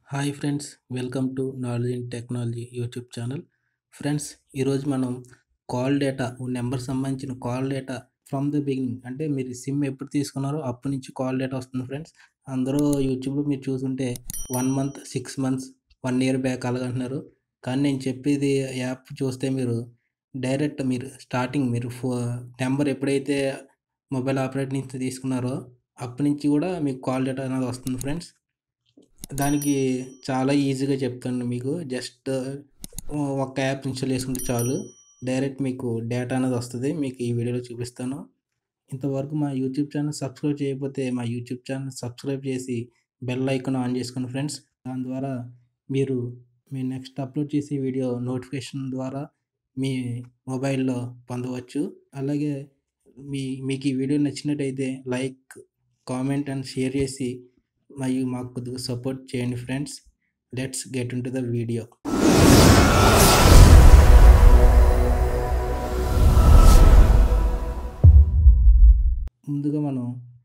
Hi friends welcome to knowledge in technology YouTube channel friends ఈరోజు మనం call data number సంబంధించిన call data from the beginning అంటే మీరు SIM ఎప్పుడు తీసుకున్నారో అప్పటి నుంచి కాల్ డేటా వస్తుంది ఫ్రెండ్స్ అందరూ యూట్యూబ్లో మీరు చూసుంటే one month six months one year back అలాగంటున్నారు కానీ నేను చెప్పేది యాప్ చూస్తే మీరు డైరెక్ట్ మీరు స్టార్టింగ్ మీరు ఫో నెంబర్ ఎప్పుడైతే మొబైల్ ఆపరేటర్ నుంచి తీసుకున్నారో అప్పటి నుంచి కూడా మీకు కాల్ డేటా అనేది వస్తుంది ఫ్రెండ్స్ దానికి చాలా ఈజీగా చెప్తాను మీకు జస్ట్ ఒక యాప్ ఇన్స్టాల్ చేసుకుంటే చాలు డైరెక్ట్ మీకు డేటా అనేది వస్తుంది మీకు ఈ వీడియోలో చూపిస్తాను ఇంతవరకు మా యూట్యూబ్ ఛానల్ సబ్స్క్రైబ్ చేయకపోతే మా యూట్యూబ్ ఛానల్ సబ్స్క్రైబ్ చేసి బెల్ ఐకాన్ ఆన్ చేసుకోండి ఫ్రెండ్స్ దాని ద్వారా మీరు మీ నెక్స్ట్ అప్లోడ్ చేసే వీడియో నోటిఫికేషన్ ద్వారా మీ మొబైల్లో పొందవచ్చు అలాగే మీ మీకు ఈ వీడియో నచ్చినట్టయితే లైక్ కామెంట్ అండ్ షేర్ చేసి మరియు మాకు కొద్దిగా సపోర్ట్ చేయండి friends let's get into the video ముందుగా మనం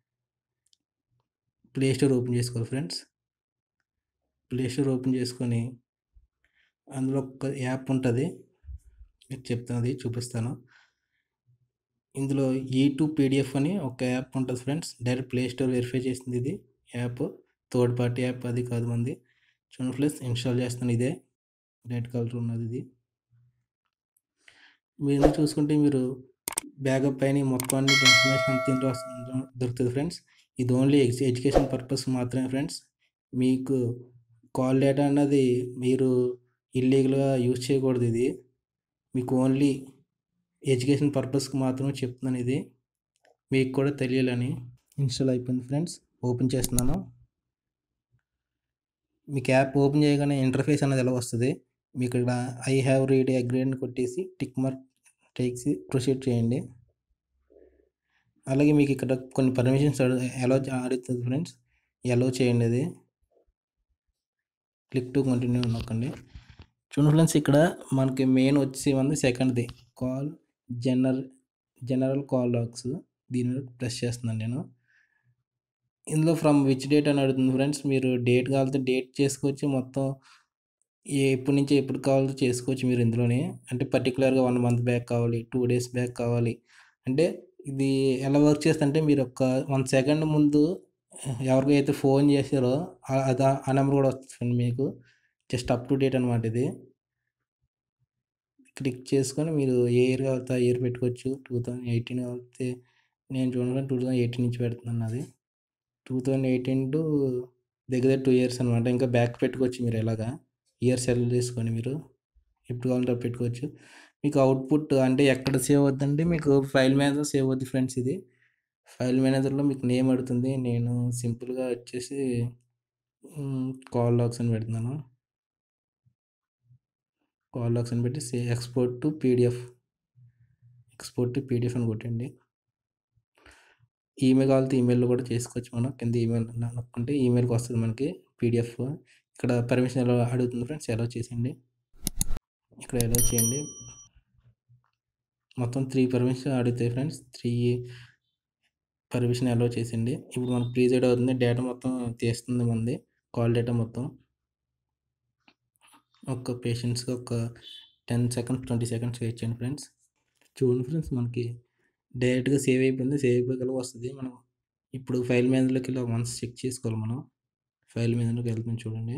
ప్లే స్టోర్ ఓపెన్ చేసుకోవాలి ఫ్రెండ్స్ ప్లే స్టోర్ ఓపెన్ చేసుకొని అందులో ఒక యాప్ ఉంటుంది మీకు చెప్తున్నది చూపిస్తాను ఇందులో ఈ టూ పీడిఎఫ్ అని ఒక యాప్ ఉంటుంది friends direct play store verify చేసింది ఇది యాప్ థర్డ్ పార్టీ యాప్ అది కాదు మంది చూడండి ప్లస్ ఇన్స్టాల్ చేస్తాను ఇదే రెడ్ కలర్ ఉన్నది ఇది మీరు చూసుకుంటే మీరు బ్యాకప్ పైన మొత్తం అన్ని ఇన్ఫర్మేషన్ అంత ఇంట్లో దొరుకుతుంది ఫ్రెండ్స్ ఇది ఓన్లీ ఎడ్యుకేషన్ పర్పస్ మాత్రమే ఫ్రెండ్స్ మీకు కాల్ డేటా అన్నది మీరు ఇల్లీగల్గా యూజ్ చేయకూడదు ఇది మీకు ఓన్లీ ఎడ్యుకేషన్ పర్పస్కి మాత్రమే చెప్తున్నాను ఇది మీకు కూడా తెలియాలని ఇన్స్టాల్ అయిపోయింది ఫ్రెండ్స్ ఓపెన్ చేస్తున్నాను మీకు యాప్ ఓపెన్ చేయగానే ఇంటర్ఫేస్ అనేది ఎలా వస్తుంది మీకు ఇక్కడ ఐ హ్యావ్ రీడ్ అగ్రీ అని కొట్టేసి టిక్ మార్క్ టేక్సి ప్రొసీడ్ చేయండి అలాగే మీకు ఇక్కడ కొన్ని పర్మిషన్స్ ఎలా అడుగుతుంది ఫ్రెండ్స్ ఎలా చేయండి అది క్లిక్ టు కంటిన్యూ నొక్కండి చూడండి ఫ్రెండ్స్ ఇక్కడ మనకి మెయిన్ వచ్చి ఉంది సెకండ్ది call general general call logs దీని మీద ప్రెస్ చేస్తున్నాను నేను ఇందులో ఫ్రమ్ విచ్ డేట్ అని అడుగుతుంది ఫ్రెండ్స్ మీరు డేట్ కావాలంటే డేట్ చేసుకోవచ్చు మొత్తం ఎప్పటి నుంచి ఎప్పుడు కావాలో చేసుకోవచ్చు మీరు ఇందులోనే అంటే పర్టికులర్గా వన్ మంత్ బ్యాక్ కావాలి టూ డేస్ బ్యాక్ కావాలి అంటే ఇది ఎలా వర్క్ చేస్తుంటే మీరు ఒక వన్ సెకండ్ ముందు ఎవరికైతే ఫోన్ చేశారో అది ఆ నెంబర్ కూడా వస్తుంది మీకు జస్ట్ అప్ టు డేట్ అనమాట ఇది క్లిక్ చేసుకొని మీరు ఏ ఇయర్ కావాలితే ఆ ఇయర్ పెట్టుకోవచ్చు టూ థౌజండ్ ఎయిటీన్ కావాలితే నేను చూడండి టూ థౌజండ్ ఎయిటీన్ నుంచి పెడుతున్నాను అది టూ థౌజండ్ ఎయిటీన్ టు దగ్గర టూ ఇయర్స్ అనమాట ఇంకా బ్యాక్ పెట్టుకోవచ్చు మీరు ఎలాగా ఇయర్ సెల్ చేసుకొని మీరు ఎప్పుడు కావాలంటే పెట్టుకోవచ్చు మీకు అవుట్పుట్ అంటే ఎక్కడ సేవ్ అవుతుందంటే మీకు ఫైల్ మేనేజర్ సేవ్ అవుద్ది ఫ్రెండ్స్ ఇది ఫైల్ మేనేజర్లో మీకు నేమ్ అడుగుతుంది నేను సింపుల్గా వచ్చేసి కాల్ లాక్స్ అని పెడుతున్నాను కాల్ లాక్స్ అని పెట్టి say export to PDF export to PDF అని కొట్టండి ఈమెయిల్ కావాలంటే ఈమెయిల్లో కూడా చేసుకోవచ్చు మనం కింద ఈమెయిల్ నొక్కుంటే ఈమెయిల్కి వస్తుంది మనకి పీడిఎఫ్ ఇక్కడ పర్మిషన్ ఎలా అడుగుతుంది ఫ్రెండ్స్ ఎలా చేసేయండి ఇక్కడ ఎలా చేయండి మొత్తం త్రీ పర్మిషన్ అడుగుతాయి ఫ్రెండ్స్ త్రీ పర్మిషన్ ఎలా చేసేయండి ఇప్పుడు మనకు ప్రీజైడ్ అవుతుంది డేటా మొత్తం తీస్తుంది మంది కాల్ డేటా మొత్తం ఒక పేషెంట్స్కి ఒక ten seconds twenty seconds wait చేయండి ఫ్రెండ్స్ చూడండి ఫ్రెండ్స్ మనకి డైరెక్ట్గా సేవ్ అయిపోయింది సేవ్ అయిపోయి వస్తుంది మనం ఇప్పుడు ఫైల్ మేనేజర్లోకి వెళ్ళి వన్స్ చెక్ చేసుకోవాలి మనం ఫైల్ మేనేజర్లోకి వెళ్తాం చూడండి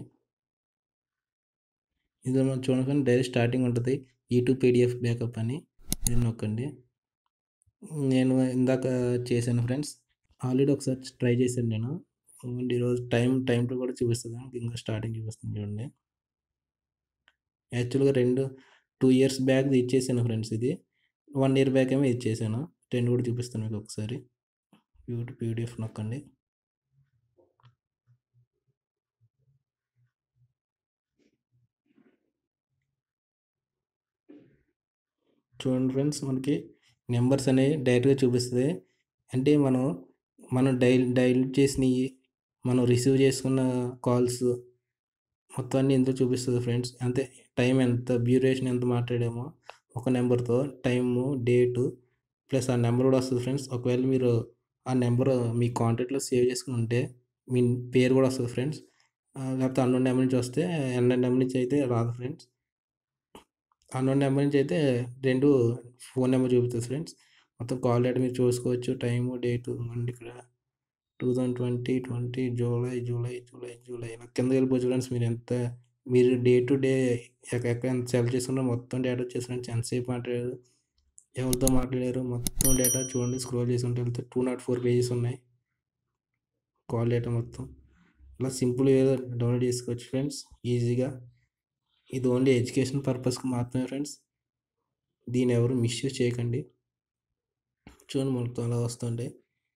ఇది మనం చూడండి డైరెక్ట్ స్టార్టింగ్ ఉంటుంది ఈ టూ పీడిఎఫ్ బ్యాకప్ అని ఇది నొక్కండి నేను ఇందాక చేశాను ఫ్రెండ్స్ ఆల్రెడీ ఒకసారి ట్రై చేశాను నేను ఈరోజు టైం టైం టు కూడా చూపిస్తుంది ఇంకా స్టార్టింగ్ చూపిస్తుంది చూడండి యాక్చువల్గా రెండు టూ ఇయర్స్ బ్యాక్ ఇచ్చేసాను ఫ్రెండ్స్ ఇది వన్ ఇయర్ బ్యాక్ ఏమో ఇచ్చేసాను టెన్ కూడా చూపిస్తాను మీకు ఒకసారి బ్యూటీ పీడిఎఫ్ నొక్కండి చూడండి ఫ్రెండ్స్ మనకి నెంబర్స్ అనేవి డైరెక్ట్గా చూపిస్తుంది అంటే మనం మనం డైల్ డైల్ చేసినవి మనం రిసీవ్ చేసుకున్న కాల్స్ మొత్తం అన్నీ ఇందులో చూపిస్తుంది ఫ్రెండ్స్ అంతే టైం ఎంత డ్యూరేషన్ ఎంత మాట్లాడామో ఒక నెంబర్తో టైము డేటు ప్లస్ ఆ నెంబర్ కూడా వస్తుంది ఫ్రెండ్స్ ఒకవేళ మీరు ఆ నెంబర్ మీ కాంటాక్ట్లో సేవ్ చేసుకుని ఉంటే మీ పేరు కూడా వస్తుంది ఫ్రెండ్స్ లేకపోతే అన్నోన్ నెంబర్ నుంచి వస్తే ఎన్ఎన్ నెంబర్ నుంచి అయితే రాదు ఫ్రెండ్స్ అన్నోన్ నెంబర్ నుంచి అయితే రెండు ఫోన్ నెంబర్ చూపుతుంది ఫ్రెండ్స్ మొత్తం కాల్ డేటా మీరు చూసుకోవచ్చు టైము డేటు అండి ఇక్కడ two thousand twenty twenty July July July July ఇలా కింద వెళ్ళిపోవచ్చు ఫ్రెండ్స్ మీరు ఎంత మీరు డే టు డే ఎక్కడ ఎంత సెలెక్ట్ చేసుకున్నారో మొత్తం డేటా వచ్చేసి ఫ్రెండ్స్ ఎంతసేపు మాట్లాడారు ఎవరితో మాట్లాడారు మొత్తం డేటా చూడండి స్క్రోల్ చేసుకుంటే వెళ్తే టూ నాట్ ఫోర్ పేజెస్ ఉన్నాయి కాల్ డేటా మొత్తం ఇలా సింపుల్ ఏదో డౌన్లోడ్ చేసుకోవచ్చు ఫ్రెండ్స్ ఈజీగా ఇది ఓన్లీ ఎడ్యుకేషన్ పర్పస్కి మాత్రమే ఫ్రెండ్స్ దీన్ని ఎవరు మిస్యూజ్ చేయకండి చూడండి మొత్తం అలా వస్తుంటే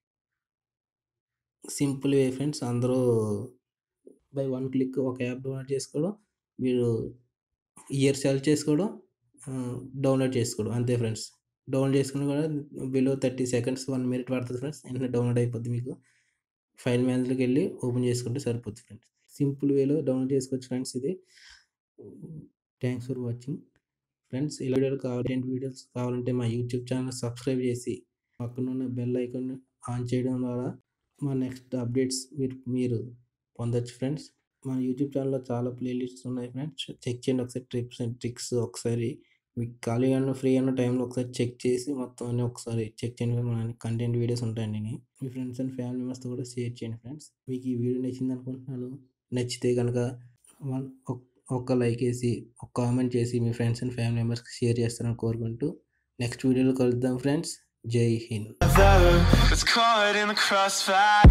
సింపుల్ వే ఫ్రెండ్స్ అందరూ బై వన్ క్లిక్ ఒక యాప్ డౌన్లోడ్ చేసుకోవడం మీరు ఇయర్ సెలెక్ట్ చేసుకోవడం డౌన్లోడ్ చేసుకోవడం అంతే ఫ్రెండ్స్ డౌన్లోడ్ చేసుకుని కూడా below thirty seconds one minute పడుతుంది ఫ్రెండ్స్ వెంటనే డౌన్లోడ్ అయిపోద్ది మీకు ఫైల్ మేనేజర్కి వెళ్ళి ఓపెన్ చేసుకుంటే సరిపోతుంది ఫ్రెండ్స్ సింపుల్ వేలో డౌన్లోడ్ చేసుకోవచ్చు ఫ్రెండ్స్ ఇది థ్యాంక్స్ ఫర్ వాచింగ్ ఫ్రెండ్స్ ఇలా వీడియోలు కావాలి వీడియోస్ కావాలంటే మా యూట్యూబ్ ఛానల్ సబ్స్క్రైబ్ చేసి పక్కన ఉన్న బెల్ ఐకాన్ ఆన్ చేయడం ద్వారా మా నెక్స్ట్ అప్డేట్స్ మీరు మీరు పొందొచ్చు ఫ్రెండ్స్ మన యూట్యూబ్ ఛానల్లో చాలా ప్లేలిస్ట్స్ ఉన్నాయి ఫ్రెండ్స్ చెక్ చేయండి ఒకసారి ట్రిప్స్ అండ్ ట్రిక్స్ ఒకసారి మీకు ఖాళీ అన్న ఫ్రీ అన్న టైంలో ఒకసారి చెక్ చేసి మొత్తం అన్ని ఒకసారి చెక్ చేయండి మన కంటెంట్ వీడియోస్ ఉంటాయండి మీ ఫ్రెండ్స్ అండ్ ఫ్యామిలీ మెంబర్స్తో కూడా షేర్ చేయండి ఫ్రెండ్స్ మీకు ఈ వీడియో నచ్చింది అనుకుంటున్నాను నచ్చితే కనుక వన్ ఒక్క లైక్ వేసి ఒక కామెంట్ చేసి మీ ఫ్రెండ్స్ అండ్ ఫ్యామిలీ మెంబర్స్కి షేర్ చేస్తారని కోరుకుంటూ నెక్స్ట్ వీడియోలో కలుద్దాం ఫ్రెండ్స్ జై Hind It's caught in the crossfire.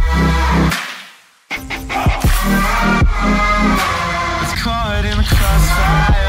It's caught in the crossfire.